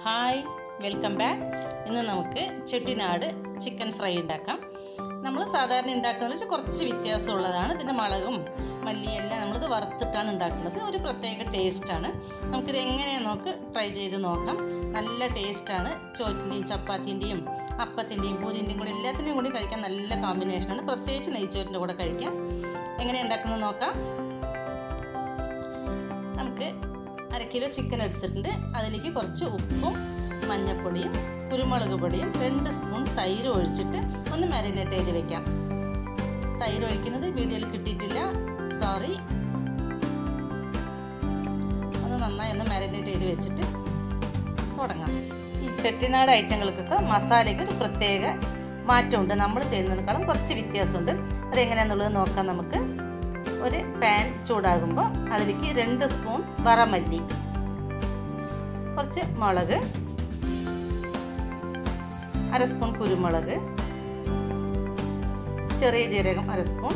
hi welcome back ഇന്ന് നമുക്ക് Chettinad chicken fry ഉണ്ടാക്കാം നമ്മൾ സാധാരണ ഉണ്ടാക്കുന്നത് വെച്ചാൽ കുറച്ച് വ്യത്യാസമുള്ളതാണ് ഇതിൻ്റെ മുളകും മല്ലിയെല്ലാം നമ്മളിത് വറുത്തിട്ടാണ് ഉണ്ടാക്കുന്നത് ഒരു പ്രത്യേക ടേസ്റ്റാണ് നമുക്കിത് എങ്ങനെയാണ് നോക്ക് ട്രൈ ചെയ്ത് നോക്കാം നല്ല ടേസ്റ്റാണ് ചോറ്റിൻ്റെയും ചപ്പാത്തിൻ്റെയും അപ്പത്തിൻ്റെയും പൂരിൻ്റെയും കൂടെ എല്ലാത്തിൻ്റെയും കൂടി കഴിക്കാൻ നല്ല കോമ്പിനേഷനാണ് പ്രത്യേകിച്ച് നെയ്ച്ചോറിൻ്റെ കൂടെ കഴിക്കാം എങ്ങനെ ഉണ്ടാക്കുന്നത് നോക്കാം നമുക്ക് അര കിലോ ചിക്കൻ എടുത്തിട്ടുണ്ട് അതിലേക്ക് കുറച്ച് ഉപ്പും മഞ്ഞൾപ്പൊടിയും കുരുമുളക് പൊടിയും രണ്ട് സ്പൂൺ തൈര് ഒഴിച്ചിട്ട് ഒന്ന് മാരിനേറ്റ് ചെയ്ത് വെക്കാം തൈര് ഒഴിക്കുന്നത് വീഡിയോയിൽ കിട്ടിയിട്ടില്ല സോറി ഒന്ന് നന്നായി ഒന്ന് മാരിനേറ്റ് ചെയ്ത് വെച്ചിട്ട് തുടങ്ങാം ഈ ചെട്ടിനാട് ഐറ്റങ്ങൾക്കൊക്കെ മസാലയ്ക്ക് ഒരു പ്രത്യേക മാറ്റമുണ്ട് നമ്മൾ ചെയ്യുന്നതിനേക്കാളും കുറച്ച് വ്യത്യാസമുണ്ട് അതെങ്ങനെയാണെന്നുള്ളത് നോക്കാം നമുക്ക് ഒരു പാൻ ചൂടാകുമ്പോൾ അതിലേക്ക് രണ്ട് സ്പൂൺ വറമല്ലി കുറച്ച് മുളക് അര സ്പൂൺ കുരുമുളക് ചെറിയ ജീരകം അര സ്പൂൺ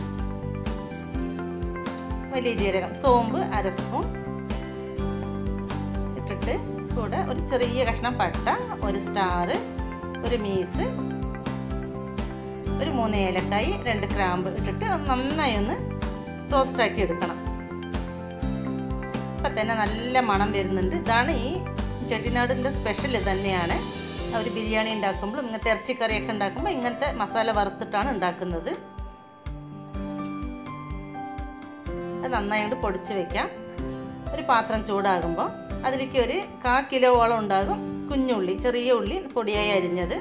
വലിയ ജീരകം സോമ്പ് അര സ്പൂൺ ഇട്ടിട്ട് കൂടെ ഒരു ചെറിയ കഷ്ണം പട്ട ഒരു സ്റ്റാർ ഒരു മീസ് ഒരു മൂന്ന് ഏലക്കായി രണ്ട് ക്രാമ്പ് ഇട്ടിട്ട് നന്നായി ഒന്ന് റോസ്റ്റാക്കി എടുക്കണം ഇപ്പം തന്നെ നല്ല മണം വരുന്നുണ്ട് ഇതാണ് ഈ ചെട്ടിനാടിൻ്റെ സ്പെഷ്യൽ തന്നെയാണ് അവർ ബിരിയാണി ഉണ്ടാക്കുമ്പോൾ ഇങ്ങനത്തെ ഇറച്ചിക്കറിയൊക്കെ ഉണ്ടാക്കുമ്പോൾ ഇങ്ങനത്തെ മസാല വറുത്തിട്ടാണ് ഉണ്ടാക്കുന്നത് അത് നന്നായി കൊണ്ട് പൊടിച്ച് വെക്കാം ഒരു പാത്രം ചൂടാകുമ്പോൾ അതിലേക്ക് ഒരു കാ കിലോവോളം ഉണ്ടാകും കുഞ്ഞുള്ളി ചെറിയ ഉള്ളി പൊടിയായി അരിഞ്ഞത്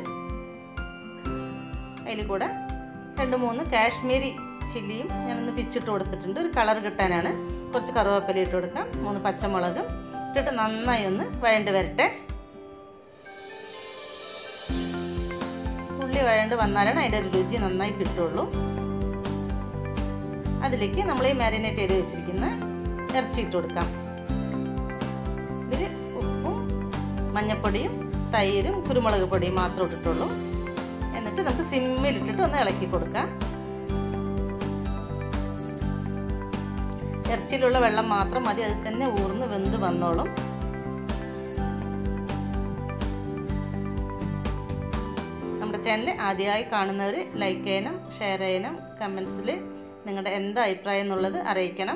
അതിൽ കൂടെ രണ്ട് മൂന്ന് കാശ്മീരി ചില്ലിയും ഞാനൊന്ന് പിച്ചിട്ട് കൊടുത്തിട്ടുണ്ട് ഒരു കളർ കിട്ടാനാണ് കുറച്ച് കറുവേപ്പില ഇട്ട് കൊടുക്കാം മൂന്ന് പച്ചമുളകും ഇട്ടിട്ട് നന്നായി ഒന്ന് വഴണ്ട് വരട്ടെ ഉള്ളി വഴണ്ട് വന്നാലാണ് അതിൻ്റെ ഒരു രുചി നന്നായി കിട്ടുള്ളൂ അതിലേക്ക് നമ്മൾ ഈ മാരിനേറ്റ് ചെയ്ത് വെച്ചിരിക്കുന്ന ഇറച്ചി ഇട്ട് കൊടുക്കാം ഇതിൽ ഉപ്പും മഞ്ഞപ്പൊടിയും തൈരും കുരുമുളക് പൊടിയും മാത്രം ഇട്ടിട്ടുള്ളൂ എന്നിട്ട് നമുക്ക് സിമ്മിൽ ഇട്ടിട്ട് ഒന്ന് ഇളക്കി കൊടുക്കാം ഇറച്ചിയിലുള്ള വെള്ളം മാത്രം മതി അതിൽ തന്നെ ഊർന്ന് വെന്ത് വന്നോളും നമ്മുടെ ചാനൽ ആദ്യമായി കാണുന്നവർ ലൈക്ക് ചെയ്യണം ഷെയർ ചെയ്യണം കമൻസിൽ നിങ്ങളുടെ എന്താ അഭിപ്രായം എന്നുള്ളത് അറിയിക്കണം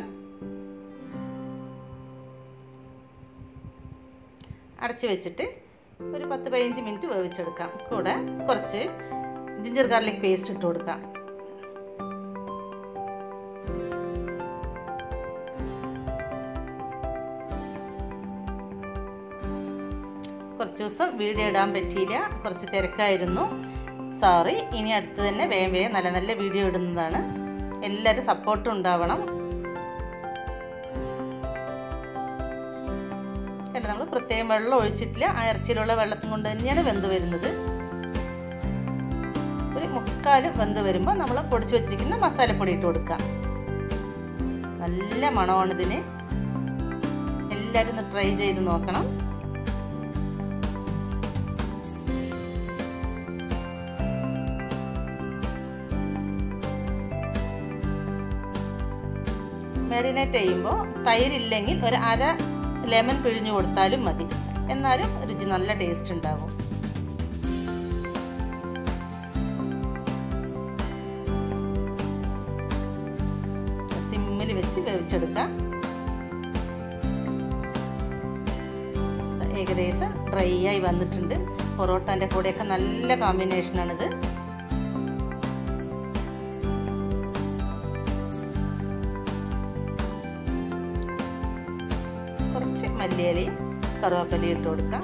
അടച്ചു വെച്ചിട്ട് ഒരു പത്ത് പതിനഞ്ച് മിനിറ്റ് വേവിച്ചെടുക്കാം കൂടെ കുറച്ച് ജിഞ്ചർ ഗാർലിക് പേസ്റ്റ് ഇട്ട് കൊടുക്കാം കുറച്ച് ദിവസം വീഡിയോ ഇടാൻ പറ്റിയില്ല കുറച്ച് തിരക്കായിരുന്നു സോറി ഇനി അടുത്ത് തന്നെ വേഗം വേഗം നല്ല നല്ല വീഡിയോ ഇടുന്നതാണ് എല്ലാവരും സപ്പോർട്ടും ഉണ്ടാവണം അല്ല നമ്മൾ പ്രത്യേകം വെള്ളം ഒഴിച്ചിട്ടില്ല ആ ഇറച്ചിയിലുള്ള വെള്ളത്തും കൊണ്ട് തന്നെയാണ് വെന്ത് വരുന്നത് ഒരു മുക്കാലും വെന്ത് വരുമ്പോൾ നമ്മൾ പൊടിച്ച് വെച്ചിരിക്കുന്ന മസാലപ്പൊടി ഇട്ട് കൊടുക്കാം നല്ല മണമാണ് ഇതിന് എല്ലാവരും ഒന്ന് ട്രൈ ചെയ്ത് നോക്കണം മാരിനേറ്റ് ചെയ്യുമ്പോൾ തൈരില്ലെങ്കിൽ ഒരു അര ലെമൺ പിഴിഞ്ഞു കൊടുത്താലും മതി എന്നാലും രുചി നല്ല ടേസ്റ്റ് ഉണ്ടാകും സിമ്മിൽ വെച്ച് വേവിച്ചെടുക്കാം ഏകദേശം ഡ്രൈ ആയി വന്നിട്ടുണ്ട് പൊറോട്ടാൻ്റെ കൂടെയൊക്കെ നല്ല കോമ്പിനേഷനാണിത് കുറച്ച് മല്ലിയിലയും കറുവേപ്പിലയും ഇട്ട് കൊടുക്കാം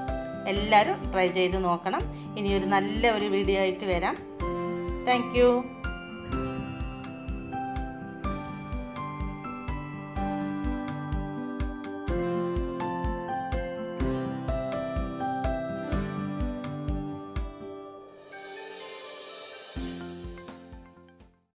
എല്ലാവരും ട്രൈ ചെയ്ത് നോക്കണം ഇനി ഒരു നല്ല ഒരു വീഡിയോ ആയിട്ട് വരാം താങ്ക്